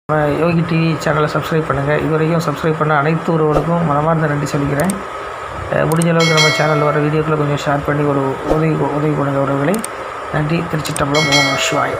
நம்ம யோகி டிவி சேனலை சப்ஸ்கிரைப் பண்ணுங்கள் இது வரைக்கும் சப்ஸ்கிரைப் பண்ண அனைத்து உறவுகளுக்கும் மனமார்ந்த நன்றி சொல்லிக்கிறேன் அஹ் முடிஞ்ச அளவுக்கு நம்ம சேனலில் வர வீடியோக்களை கொஞ்சம் ஷேர் பண்ணி ஒரு உதவி உதவி பண்ணுங்க உறவுகளை நன்றி திருச்சிட்டம்பலம் ஓம் நம சிவாய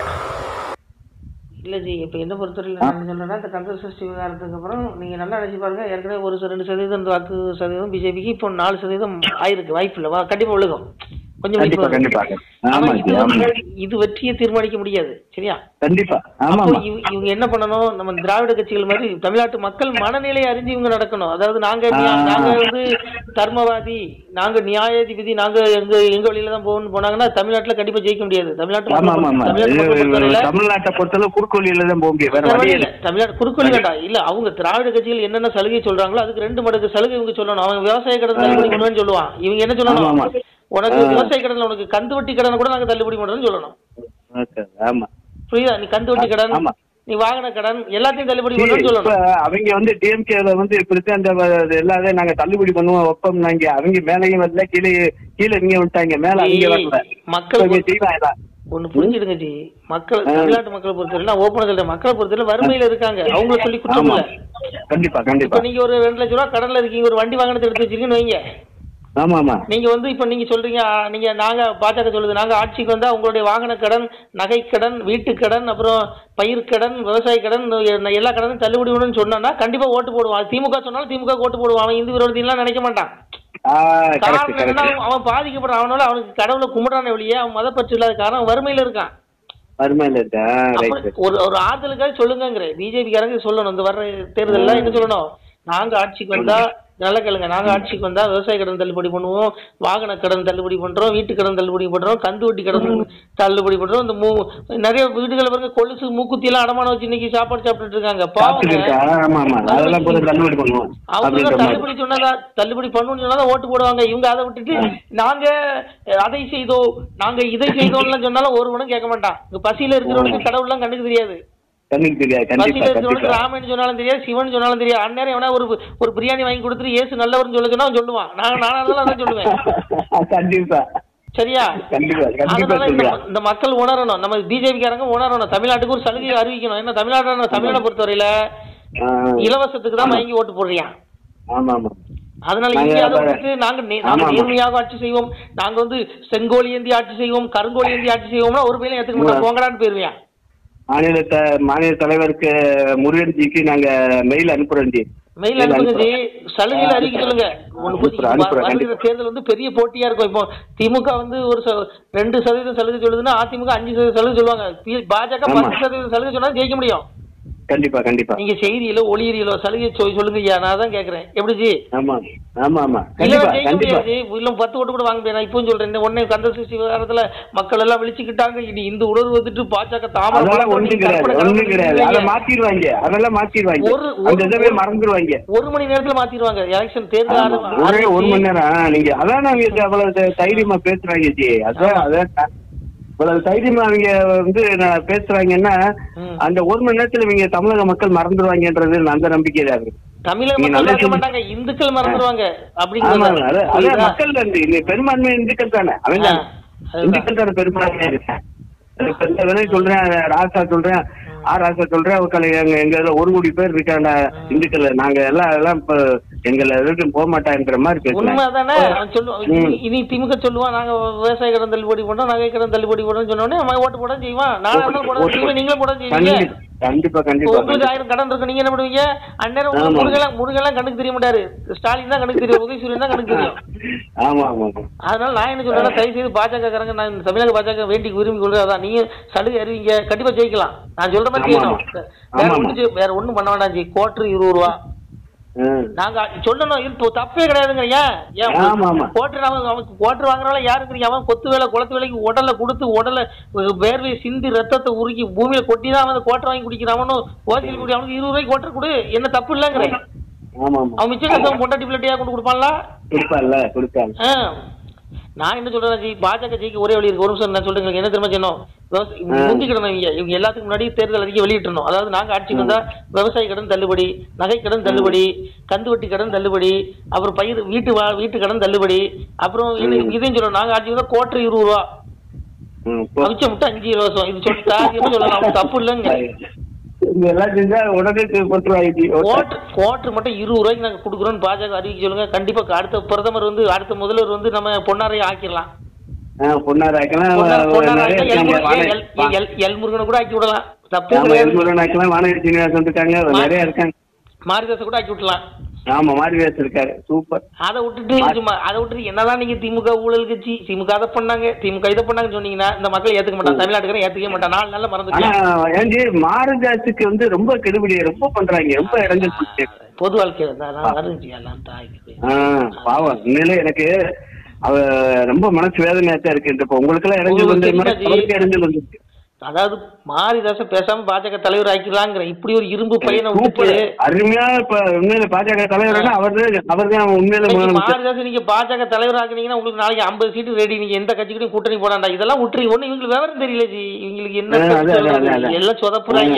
இல்லை ஜி இப்போ என்ன பொறுத்தவரையில் நான் என்ன சொல்கிறேன்னா இந்த கந்த சஷ்டி விவகாரத்துக்கு அப்புறம் நீங்கள் நல்லா நினச்சி பாருங்கள் ஏற்கனவே ஒரு ச- ரெண்டு சதவீதம் இந்த வாக்கு சதவீதம் பிஜேபிக்கு இப்போ நாலு சதவீதம் ஆயிருக்கு வாய்ப்பு இல்லை கண்டிப்பாக விழுகும் கொஞ்சம் கண்டிப்பா விழிப்பு கண்டிப்பா வரும். ஆமா ஆனா ஜி இது ஆமா வந்து- இது வெற்றியை தீர்மானிக்க முடியாது சரியா கண்டிப்பா ஆமா அப்போ ஆமா இவ- இவங்க என்ன பண்ணணும் நம்ம திராவிட கட்சிகள் மாதிரி தமிழ்நாட்டு மக்கள் மனநிலையை அறிஞ்சு இவங்க நடக்கணும் அதாவது நாங்க நியா- ஆ. நாங்க வந்து தர்மவாதி நாங்க நியாயாதிபதி நாங்க எங்க எங்க வழியில தான் போகணும்னு போனாங்கன்னா தமிழ்நாட்டுல கண்டிப்பா ஜெயிக்க முடியாது தமிழ்நாட்டு ஆமா ஆமா மக்கள் ஆமா தமிழ்நாட்டு மக்கள் இது பொறுத்தவரையில தமிழ்நாட்டை பொறுத்தளவு குறுக்கோலியில தான் போக முடியும் வேற வேற வழி வழி இல்லை இல்ல தமிழ்நாடு குறுக்கோளி வேண்டாம் இல்ல அவங்க திராவிட கட்சிகள் என்னென்ன சலுகை சொல்றாங்களோ அதுக்கு ரெண்டு மடங்கு சலுகை இவங்க சொல்லணும் அவங்க விவசாய கடன் தள்ளுபடி பண்ணுவேன்னு சொல்லுவான் இவங்க என்ன ஆமா சொல்லணும் ஆமா உனக்கு ஆ. விவசாய கடன்ல உனக்கு கந்து வட்டி கடனை கூட நாங்க தள்ளுபடி பண்றோம்னு சொல்லணும் ஓகே, ஆமா புரியுதா நீ கந்து வட்டி கடன் ஆமா. நீ வாகன கடன் எல்லாத்தையும் தள்ளுபடி சரி, பண்றோம்னு இப்ப சொல்லணும் அவங்க வந்து டிஎம்கேல வந்து இப்படித்தான் இந்த வ- எல்லாத்தையும் நாங்க தள்ளுபடி பண்ணுவோம் ஒப்பம் நாங்க அவங்க மேலையும் வரல கீழே கீழே இங்க வந்துட்டாங்க மேல அவங்க வரல மக்கள் இப்ப செய்வாங்களா ஒண்ணு புரிஞ்சுடுங்க ஜி மக்கள் ஆ. தமிழ்நாட்டு மக்களை பொறுத்தவரை ஓப்பன் சொல்றேன் மக்களை பொறுத்தவரை வறுமையில இருக்காங்க அவங்கள சொல்லி குற்றம் ஆமா இல்ல கண்டிப்பா இப்ப கண்டிப்பா நீங்க ஒரு ரெண்டு லட்ச ரூபா கடன்ல இருக்கீங்க ஒரு வண்டி வாகனத்தை எடுத்து வச்சிருக்கீங்கன்னு வைங்க ஆமா ஆமா நீங்க வந்து இப்ப நீங்க சொல்றீங்க ஆ, நீங்க நாங்க பாஜக சொல்லுது நாங்க ஆட்சிக்கு வந்தா உங்களுடைய வாகன கடன் நகை கடன் வீட்டு கடன் அப்புறம் பயிர் கடன் விவசாய கடன் எ- எல்லா கடனும் தள்ளுபடி பண்ணணும்னு சொன்னா கண்டிப்பா ஓட்டு போடுவான் அது திமுக சொன்னாலும் திமுக ஓட்டு போடுவான் அவன் இந்து விரோதிலாம் நினைக்க மாட்டான் ஆ கரெக்ட் காரணம் என்னன்னா கரெக்ட் அவன் பாதிக்கப்படுறான் அவனால அவனுக்கு கடவுளை கும்பிடான வெளியே அவன் மதப்பற்று இல்லாத காரணம் வறுமையில இருக்கான் வறுமையில இருக்கா ரைட் அப்ப ஒரு ஒரு ஆறுதலுக்காக சொல்லுங்கங்கிற பிஜேபிக்காரங்க சொல்லணும் இந்த வர்ற தேர்தலில் என்ன சொல்லணும் நாங்க ஆட்சிக்கு வந்தா நல்லா கேளுங்க நாங்க ஆட்சிக்கு வந்தா விவசாய கடன் தள்ளுபடி பண்ணுவோம் வாகன கடன் தள்ளுபடி பண்றோம் வீட்டு கடன் தள்ளுபடி பண்றோம் கந்து வட்டி கடன் தள்ளுபடி பண்றோம் இந்த மூ நிறைய வீடுகள் பாருங்க கொலுசு மூக்குத்தி எல்லாம் அடமானம் வச்சு இன்னைக்கு சாப்பாடு சாப்பிட்டுட்டு இருக்காங்க சாப்பிட்டு இருக்கா பாவங்க ஆமா ஆமா அதெல்லாம் போய் தள்ளுபடி பண்ணுவோம் அவங்க அப்படின்ற மாதிரி தள்ளுபடி சொன்னதா தள்ளுபடி பண்ணணும்னு சொன்னாதான் ஓட்டு போடுவாங்க இவங்க அதை விட்டுட்டு நாங்க அஹ், அதை செய்தோம் நாங்க இதை செய்தோம்லாம் சொன்னாலும் ஒரு மனம் கேட்க மாட்டான் இங்க பசியில இருக்கிறவனுக்கு கடவுள்லாம் கண்ணுக்கு தெரியாது கண்ணுக்கு தெரியாது கண்டிப்பா பசியில இருக்கிறவனுக்கு கண்டிப்பா ராமன் சொன்னாலும் தெரியாது சிவன் சொன்னாலும் தெரியாது அந்நேரம் எவனா ஒரு ஒரு பிரியாணி வாங்கி கொடுத்துட்டு ஏசு நல்லவர்னு சொல்ல சொன்னா அவன் சொல்லுவான் நான் நானா இருந்தாலும் அதான் சொல்லுவேன் கண்டிப்பா சரியா கண்டிப்பா கண்டிப்பா அதனால இந்த சொல்லுவேன் இந்த மக்கள் உணரணும் நம்ம பிஜேபிக்காரங்க உணரணும் தமிழ்நாட்டுக்கு ஒரு சலுகையை அறிவிக்கணும் ஏன்னா தமிழ்நாடு தமிழ்நாடை பொறுத்தவரையில ஆ, இலவசத்துக்கு தான் வாங்கி ஓட்டு போடுறியா ஆமா ஆமா அதனால நாங்க இங்கே அதை அப்ப- விட்டுட்டு நாங்க நே- ஆமா, நாங்க ஆமா. நேர்மையாக ஆட்சி செய்வோம் நாங்க வந்து செங்கோலி ஏந்தி ஆட்சி செய்வோம் கருங்கோலி ஏந்தி ஆட்சி செய்வோம்னா ஒரு பேரும் ஏத்துக்க மாட்டோம் போங்கடான்னு போயிருவியா மாநில த- மாநில தலைவருக்கு முருகன்ஜிக்கு நாங்க மெயில் அனுப்புறோம் ஜி மெயில் mail அனுப்புங்க ஜி அனுப்புறோம். சலுகையில் அறிவிக்க சொல்லுங்க ஒண்ணு புரிஞ்சு- அனுப்புறேன், அனுப்புறேன், வ- வருகிற கண்டிப்பா. தேர்தல் வந்து பெரிய போட்டியா இருக்கும் இப்போ திமுக வந்து ஒரு ச- ரெண்டு சதவீதம் சலுகை சொல்லுதுன்னா அதிமுக அஞ்சு சதவீதம் சலுகை சொல்லுவாங்க பி- பாஜக ஆமா. பத்து சதவீதம் சலுகை சொன்னா ஜெயிக்க முடியும் கண்டிப்பா கண்டிப்பா நீங்க செய்தியிலோ ஒளியறியலோ சலுகை சொ- சொல்லுங்க ஐயா நான் தான் கேக்குறேன் எப்படி ஜி ஆமா ஆமா ஆமா இல்ல கண்டிப்பா ஜெயிக்க கண்டிப்பா முடியாது இல்ல பத்து ஓட்டு கூட வாங்க முடியாது நான் இப்பவும் சொல்றேன் இந்த ஒன்னே கந்த சஷ்டி விவகாரத்துல மக்கள் எல்லாம் விழிச்சுக்கிட்டாங்க இனி இந்த உணர்வு வந்துட்டு பாஜக தாமரை அதெல்லாம் மலர் ஒண்ணும் கொண்டு கிடையாது கற்பனை ஒண்ணும் கலந்து கிடையாது அதை இல்லைங்க. மாத்திடுவாங்க அதெல்லாம் மாத்திடுவாங்க ஒரு- அந்த ஒரு- இதவே மறந்துடுவாங்க ஒரு மணி நேரத்துல மாத்திடுவாங்க எலெக்ஷன் தேர்தல் ஆமா. ஆறு- ஒரே ஒரு ஆரம்பிச்சு- மணி நேரம் ஆ, நீங்க அதான் அவங்க அவ்வளவு த- தைரியமா பேசுறாங்க ஜி அதான் அதான் த- இவ்வளவு தைரியமா அவங்க வந்து நான் பேசுறாங்கன்னா ம். அந்த ஒரு மணி நேரத்துல இவங்க தமிழக மக்கள் மறந்துடுவாங்கன்றது அந்த நம்பிக்கை தான் இருக்கு தமிழக நீங்க மக்கள் நல்லா மறக்க சொல்லி- மாட்டாங்க இந்துக்கள் மறந்துடுவாங்க ஆமா அப்படிங்கிறது அது அதான் புரியுதா? மக்கள் வந்து இந்த பெரும்பான்மை இந்துக்கள் தானே அவன் தானே ஆ, அதுதான். இந்துக்கள் தானே பெரும்பான்மையா இருக்கேன் இப்ப இந்த வேலை சொல்றேன் ராசா சொல்றேன் ஆ ராசா சொல்றேன் உட்காந்து எங்க எங்க இதுல ஒரு கோடி பேர் இருக்காங்க இந்துக்கள் நாங்க எல்லாம் எல்லாம் இப்ப எங்களை எதுக்கும் போக மாட்டாங்கிற மாதிரி பேசுறேன் உண்மைதானே அவன் சொல்லுவான் இனி- இனி திமுக சொல்லுவான் நாங்க விவசாய கடன் தள்ளுபடி பண்றோம் நகை கடன் தள்ளுபடி பண்றோம் சொன்ன உடனே அவன் ஓட்டு போட செய்வான் நானா இருந்தாலும் போட தான் செய்வேன் நீங்களும் போட செய்வீங்க கண்டிப்பா கண்டிப்பா இப்போ கண்டிப்பா உங்களுக்கு ஆயிரம் கடன் இருக்கு நீங்க என்ன பண்ணுவீங்க அந்நேரம் உங்களுக்கு ஆமா. முருகெல்லாம் முருகெல்லாம் கணக்கு தெரிய மாட்டாரு ஸ்டாலின் தான் கணக்கு தெரியும் உதயசூரியன் தான் கணக்கு தெரியும் ஆமா ஆமா ஆமா. அதனால நான் என்ன சொல்றேன் தயவு செய்து பாஜக காரங்க நான் இந்த தமிழக பாஜக வேண்டி விரும்பி கொள்றது அதான் நீங்க சலுகை அறிவிங்க கண்டிப்பா ஜெயிக்கலாம் நான் சொல்ற மாதிரி ஆமா, செய்யணும் ஆமா. வேற ஆமா, ஒண்ணு செய்- வேற ஒண்ணும் பண்ண வேண்டாம் ஜி கோட்ரு இருபது ரூபா ஆ. நாங்க சொல்லணும் இது இப்போ தப்பே கிடையாதுங்க ஏன் ஏன் ஆமா, ஆமா. கோட்டர் அவன் அவன் கோட்டர் வாங்குறவங்க யாருங்கிறீங்க அவன் கொத்து வேலை குளத்து வேலைக்கு உடலை கொடுத்து உடலை வேர்வை சிந்தி ரத்தத்தை உருக்கி பூமியில கொட்டி தான் அவன் கோட்டர் வாங்கி குடிக்கிறான் ஓசியில் குடி அவனுக்கு இருபது ரூபாய்க்கு கோட்டர் கொடு என்ன தப்பு இல்லைங்கிறேன் ஆமா ஆமா அவன் மிச்சம் கஷ்டம் பொண்டாட்டி பிள்ளையா கொண்டு கொடுப்பான்ல கொடுப்பான்ல கொடுப்பான் ஆ. நான் என்ன சொல்றேன் ஜி பாஜக ஜெயிக்க ஒரே வழி இருக்கு ஒரு நிமிஷம் நான் சொல்றேன் என்ன தெரியுமா செய்யணும் விவசாய- இவங்க முந்திக்கிடணும் இவங்க இவங்க எல்லாத்துக்கும் முன்னாடி தேர்தல் அறிக்கை வெளியிட்டணும் அதாவது நாங்க ஆட்சிக்கு வந்தா விவசாய கடன் தள்ளுபடி நகை கடன் தள்ளுபடி கந்து வட்டி கடன் தள்ளுபடி அப்புறம் பயிர் வீட்டு வா வீட்டு கடன் தள்ளுபடி அப்புறம் இது- இதையும் சொல்லணும் நாங்க ஆட்சிக்கு வந்தா கோட்டர் இருபது ரூபா ம், போ. அவிச்ச முட்டை அஞ்சு இலவசம் இது சொல்லிட்டா என்ன சொல்லலாம் அவங்க தப்பு இல்லைங்க இது எல்லாம் செஞ்சா உடனே போட்டுருவாங்க ஜி கோட்ரு கோட்ரு மட்டும் இருபது ரூபாய்க்கு நாங்கள் கொடுக்குறோன்னு பாஜக அறிவிக்க சொல்லுங்க கண்டிப்பாக அடுத்த பிரதமர் வந்து அடுத்த முதல்வர் வந்து நம்ம பொன்னாரையை ஆக்கிடலாம் ஆ, பொன்னார் ஆக்கலாம் பொன்னார் பொன்னார் நிறைய ஆக்கினா இருக்காங்க எல் வான- எல் எல் எல் எல் முருகனை கூட ஆக்கி விடலாம் தப்பு ஆமா கிடையாது எல்முருகன் ஆக்கலாம் வானதி சீனிவாசன் இருக்காங்க நிறைய இருக்காங்க மாரிதாசை கூட ஆக்கி விட்டுலாம் ஆமா மாரிதாஸ் இருக்காரு சூப்பர் அதை விட்டுட்டு சும்மா அதை விட்டுட்டு என்னதான் நீங்க திமுக ஊழல் கட்சி திமுக அதை பண்ணாங்க திமுக இதை பண்ணாங்கன்னு சொன்னீங்கன்னா இந்த மக்கள் ஏத்துக்க மாட்டாங்க தமிழ்நாட்டுக்காரன் ஏத்துக்கவே மாட்டான் நாலு நாள்ல ஆனா மறந்துக்கலாம் ஏஞ்சி மாரிதாஸுக்கு வந்து ரொம்ப கெடுபிடி ரொம்ப பண்றாங்க ரொம்ப இறங்கல் போச்சு பொது வாழ்க்கையில தான் நான் வருஞ்சி எல்லாம் தாய்க்கு ஆ, பாவம் உண்மையிலே எனக்கு அவ ரொம்ப மனசு வேதனையா தான் இருக்கு இப்ப உங்களுக்கு எல்லாம் இறங்கல் வந்து உங்களுக்கு மாதிரி தெரியுமா ஜி? அவருக்கு இறங்கல் வந்துருக்கு அதாவது மாரிதாச பேசாம பாஜக தலைவர் ஆக்கிடலாங்கிற இப்படி ஒரு இரும்பு பையனை சூப்பர் விட்டுட்டு அருமையா இப்ப உண்மையில பாஜக தலைவர்னா அவர் அவர் தான் உண்மையில இன்னைக்கு முதலமைச்சர் மாரிதாஸ் நீங்க பாஜக தலைவர் ஆக்குனீங்கன்னா உங்களுக்கு நாளைக்கு ஐம்பது சீட்டு ரெடி நீங்க எந்த கட்சிக்கிட்டையும் கூட்டணி போடாண்டா இதெல்லாம் விட்டுரு ஒண்ணு இவங்களுக்கு விவரம் தெரியல ஜி இவங்களுக்கு என்ன ஆ, கருத்து அதான், அதான், சொல்றது? அதான். எல்லாம் சொதப்புறாங்க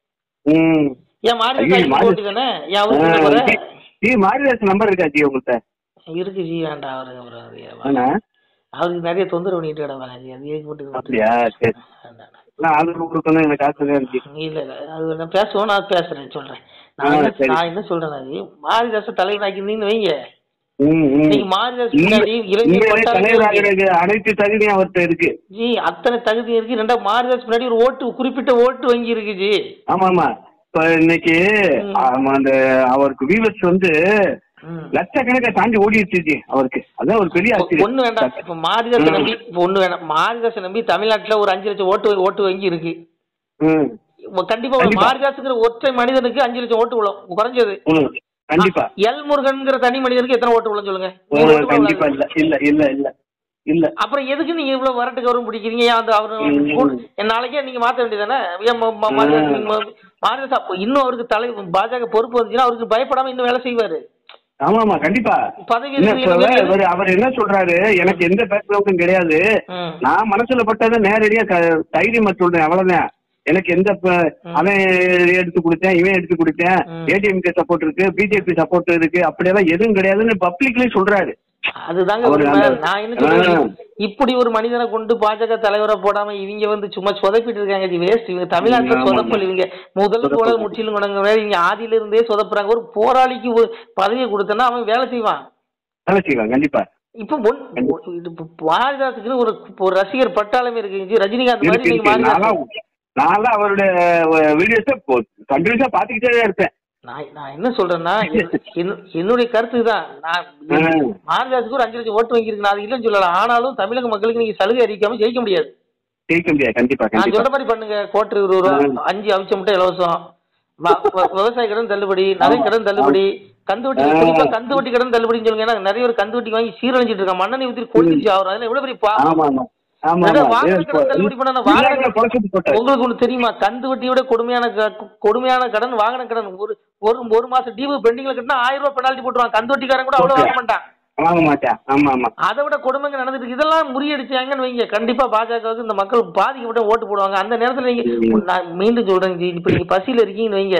ம் ஏன் மாரிதாஸ் ஐயோ, ஆக்கி மாரி- போட்டு தானே ஏன் அவருக்கு என்ன குறை? ஆ, ஜி மாரிதாஸ் நம்பர் இருக்கா ஜி உங்கள்கிட்ட இருக்கு ஜி வேண்டாம் அவருக்கு அப்புறம் அது ஆனா அவருக்கு நிறைய தொந்தரவு பண்ணிட்டு கிடப்பாங்க ஜி அது ஏன் போட்டு அப்படியா சரி வேண்டாம். நான் ஆதரவு கொடுக்கணும் எனக்கு ஆசை தான் இருந்துச்சு இல்ல இல்ல அது நான் பேசுவோம் நான் பேசுறேன் சொல்றேன் நான் ஆ, என்ன சரி. நான் என்ன சொல்றேன் ஜி மாரிதாச தலைவர் ஆக்கியிருந்தீங்கன்னு வைங்க ம், ம். இன்னைக்கு மாரிதாஸ் பின்னாடி இளைஞர் உண்மையிலே பட்டாளமே இருக்கு. தலைவராகிறதுக்கு அனைத்து தகுதியும் அவர்கிட்ட இருக்கு ஜி அத்தனை தகுதி இருக்கு ரெண்டா மாரிதாஸ் பின்னாடி ஒரு ஓட்டு குறிப்பிட்ட ஓட்டு வங்கி இருக்கு ஜி ஆமா ஆமா இப்ப இன்னைக்கு ம். ஆமா, அந்த அவருக்கு வீவர்ஸ் வந்து ம். லட்சக்கணக்கா தாண்டி ஓடிடுச்சு ஜி அவருக்கு அதான் ஒரு பெரிய ஆச்சரியம் ஒண்ணு வேண்டாம் இப்ப மாரிதாச ம். நம்பி இப்ப ஒண்ணு வேண்டாம் மாரிதாச நம்பி தமிழ்நாட்டுல ஒரு அஞ்சு லட்சம் ஓட்டு ஓட்டு வங்கி இருக்கு ம், இப்ப கண்டிப்பா ஒரு கண்டிப்பா. மாரிதாசுங்கிற ஒற்றை மனிதனுக்கு அஞ்சு லட்சம் ஓட்டு விழும் குறைஞ்சது ம், கண்டிப்பா எல் முருகன்ங்கிற தனி மனிதனுக்கு எத்தனை ஓட்டு விழும் சொல்லுங்க ம், நூறு ஓட்டு கண்டிப்பா விழாது. இல்ல இல்ல இல்ல இல்ல இல்ல அப்புறம் எதுக்கு நீங்க இவ்வளவு வரட்டு கௌரவம் பிடிக்கிறீங்க ஏன் அந்த அவரு ம். கூட- என் நாளைக்கே நீங்க மாத்த வேண்டியதானே ஏன் ம- ம- மாரிதாஸ் நீங்க ம- மாரிதாஸ் அப்போ இன்னும் அவருக்கு தலை பாஜக பொறுப்பு வந்துச்சுன்னா அவருக்கு பயப்படாம இன்னும் வேலை செய்வாரு ஆமா ஆமா கண்டிப்பா பதவி இல்ல, இருக்கு, இப்ப இருக்கு, இருக்கு. அவரு- அவர் என்ன சொல்றாரு எனக்கு எந்த பேக்ரவுண்டும் கிடையாது ம். நான் மனசுல பட்டதை நேரடியா க- தைரியமா சொல்றேன் அவ்வளவுதான் எனக்கு எந்த ப- ம். அவன் எடுத்து கொடுத்தேன் இவன் எடுத்து கொடுத்தேன் ம். ஏடிஎம்கே சப்போர்ட் இருக்கு பிஜேபி சப்போர்ட் இருக்கு அப்படியெல்லாம் எதுவும் கிடையாதுன்னு பப்ளிக்லயே சொல்றாரு அதுதாங்க அவரு உண்மை. அந்த- நான் என்ன சொல்றேன் ஆ. இப்படி ஒரு மனிதனை கொண்டு பாஜக தலைவரை போடாம இவங்க வந்து சும்மா சொதப்பிட்டு இருக்காங்க ஜி வேஸ்ட் இவங்க தமிழ்நாட்டுல ஆமா, சொதப்பல் ஆமா. இவங்க முதல் சொதப்பல். போல முற்றிலும் கொண்டாங்க இவங்க ஆதியில இருந்தே சொதப்புறாங்க ஒரு போராளிக்கு ஒரு பதவியை கொடுத்தனா அவன் வேலை செய்வான் வேலை செய்வாங்க கண்டிப்பா இப்ப ஒன் இது இப்ப பாரதிதாசுக்குன்னு ஒரு ஒரு ரசிகர் பட்டாளமே இருக்கு ஜி ரஜினிகாந்த் மாதிரி இருக்கு, நீங்க இருக்கு. நான்லாம் மாரிதாஸ் நான்லாம் அவருடைய வீடியோஸை கண்டினியூஸா பாத்துக்கிட்டே தான் இருப்பேன் நான் நான் என்ன சொல்றேன்னா என்- என்- என்னுடைய கருத்து தான் நான் ம். மாரிதாஸுக்கு ஒரு அஞ்சு லட்சம் ஓட்டு வாங்கியிருக்கு நான் அது இல்லைன்னு சொல்லலாம் ஆனாலும் தமிழக மக்களுக்கு நீங்க சலுகை அறிவிக்காம ஜெயிக்க முடியாது ஜெயிக்க முடியாது கண்டிப்பா நான் கண்டிப்பா சொல்ற மாதிரி பண்ணுங்க கோட்டர் இருபது ரூபா ம். அஞ்சு அவிச்ச முட்டை இலவசம் வ- வ- விவசாய கடன் தள்ளுபடி நகை ஆமா. கடன் தள்ளுபடி கந்து வட்டி ஆ. குறிப்பா கந்து வட்டி கடன் தள்ளுபடின்னு சொல்லுங்க ஏன்னா நிறைய பேர் கந்து வட்டி வாங்கி சீரழிஞ்சிட்டு இருக்கான் மண்ணெண்ணெய் ஊத்தி கொளுத்திச்சு ஆகும் அதெல்லாம் எவ்வளவு பெரிய பாவம் ஆமா ஆமா ஆமா அதான் ஆமா வாகன ஏன் கடன் தள்ளுபடி பண்ணா நான் வாகன இல்லாத குறைச்சிட்டு போட்டாரு உங்களுக்கு ஒண்ணு தெரியுமா கந்து வட்டியோட கொடுமையான க- கொடுமையான கடன் வாகன கடன் ஒரு ஒரு ஒரு மாசம் டியூ பெண்டிங்ல கட்டினா ஆயிரம் ரூபாய் பெனால்ட்டி போட்டுருவான் கந்து வட்டிக்காரன் கூட அவ்வளவு வாங்க மாட்டான் வாங்க மாட்டேன் ஆமா ஆமா அதை விட கொடுமைங்க நடந்துட்டு இருக்கு. இதெல்லாம் முறியடிச்சாங்கன்னு வைங்க கண்டிப்பா பாஜகவுக்கு இந்த மக்கள் பாதிக்கப்பட்ட ஓட்டு போடுவாங்க அந்த நேரத்துல நீங்க நான் மீண்டும் சொல்றேன் ஜி இப்ப நீங்க பசியில இருக்கீங்கன்னு வைங்க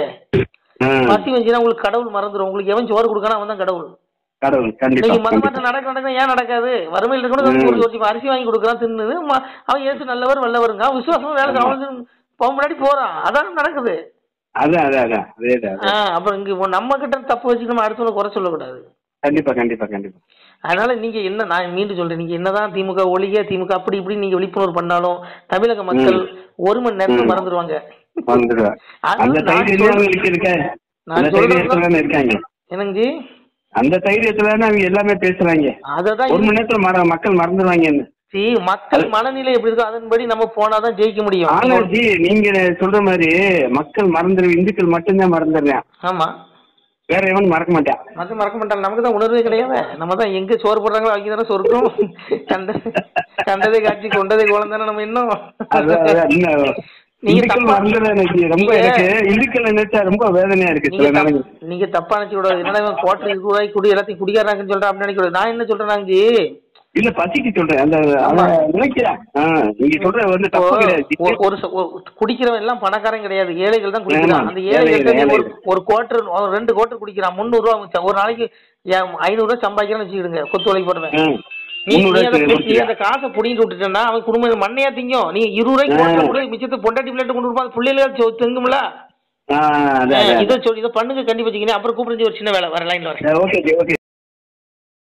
ம். பசி வந்துச்சுன்னா உங்களுக்கு கடவுள் மறந்துடும் உங்களுக்கு எவன் சோறு கொடுக்கானோ அவன் தான் கடவுள் கடவுள் கண்டிப்பா நீங்க மத கண்டிப்பா. மாற்றம் நடக்க நடக்க ஏன் நடக்காது வறுமையில் இருக்கணும் ம். ஒரு ஒரு அரிசி வாங்கி கொடுக்குறான் தின்னு ம- அவன் ஏசு நல்லவர் வல்லவருங்க அவன் விசுவாசமா வேலை செய்றான். அவன் போக முன்னாடி போறான் அதான் நடக்குது அதான் அதான் அதான் அதேதான் ஆ, அப்புறம் இங்க இப்போ நம்ம கிட்ட தப்பு வச்சு நம்ம அடுத்தவங்க குறை சொல்லக்கூடாது கண்டிப்பா கண்டிப்பா கண்டிப்பா அதனால நீங்க என்ன நான் மீண்டும் சொல்றேன் நீங்க என்னதான் திமுக ஒழிக திமுக அப்படி இப்படி நீங்க விழிப்புணர்வு பண்ணாலும் தமிழக மக்கள் ஒரு மணி நேரத்துல ம். மறந்துடுவாங்க வந்துடுவா அது அந்த நான் தைரியத்துல சொல்றேன். அவங்களுக்கு இருக்க நான் அந்த சொல்றது தைரியத்துல தானே இருக்காங்க என்னங்க ஜி அந்த தைரியத்துல தானே அவங்க எல்லாமே பேசுறாங்க அததான் ஒரு மணி நேரத்துல மற மக்கள் மறந்துடுவாங்க ஜி மக்கள் மனநிலை எப்படி இருக்கோ அதன்படி நம்ம போனாதான் ஜெயிக்க முடியும் ஆனா ஜி நீங்க சொல்ற மாதிரி மக்கள் மறந்துடு இந்துக்கள் மட்டும்தான் மறந்துடுறேன் ஆமா வேற எவனும் மறக்க மாட்டான் மற்ற மறக்க மாட்டாங்க நமக்கு தான் உணர்வே கிடையாது நம்ம தான் எங்க சோறு போடுறாங்களோ அவங்க தானே சொருக்கும் கண்ட கண்டதை காட்சி கொண்டதை குழந்தானே நம்ம இன்னும் அதான், அதான், இன்னும் நீங்க இந்துக்கள் தப்பா- மறந்துடுற எனக்கு ரொம்ப நீங்க- எனக்கு இந்துக்கள் நினைச்சா ரொம்ப வேதனையா இருக்கு நீங்க சில தப்- நேரங்கள் நீங்க தப்பா நினைச்சு கூடாது என்னடா இவன் கோட்டை இருபது ரூபாய்க்கு குடி எல்லாத்தையும் குடிக்காராங்கன்னு சொல்றா அப்படின்னு நினைக்க கூடாது நான் என்ன சொல்றேன் ஜி இல்ல பசிக்கு சொல்றேன் அந்த அவன் நினைக்கிறான் ஆ, நீங்க சொல்ற வந்து இப்போ தப்பு கிடையாது ஜி. ஒரு- ஒரு ச- ஒரு குடிக்கிறவன் எல்லாம் பணக்காரன் கிடையாது ஏழைகள் தான் குடிக்கிறான் ஆமா, அந்த ஏழைகள் ஏழைகள், நீ ஒரு ஏழைகள். ஒரு குவார்டர் ஒரு ரெண்டு குவார்டர் குடிக்கிறான் முந்நூறு ரூபா மிச்சம். ஒரு நாளைக்கு ஐநூறு ரூபா சம்பாதிக்கிறேன்னு வச்சுக்கிடுங்க கொத்து வேலைக்கு போடுவேன் ம். நீ முந்நூறு நீ அந்த ரூபாய்க்கு நீ குடிக்கிறேன். அந்த காசை புடிங்கிட்டு விட்டுட்டேன்னா அவன் குடும்பம் மண்ணையா திங்கும் நீ இருபது ரூபாய்க்கு ஆ. குவார்டர் கூட மிச்சத்தை பொண்டாட்டி பிள்ளைட்டு கொண்டு வருமா பிள்ளைகள் திங்கும்ல ஆ, அதான், அதான். இதை சொல்லி இதை பண்ணுங்க கண்டிப்பா வச்சுக்கிங்க அப்புறம் கூப்பிடுறது ஒரு சின்ன வேலை வர லைன்ல வரேன் ஓகே ஓகே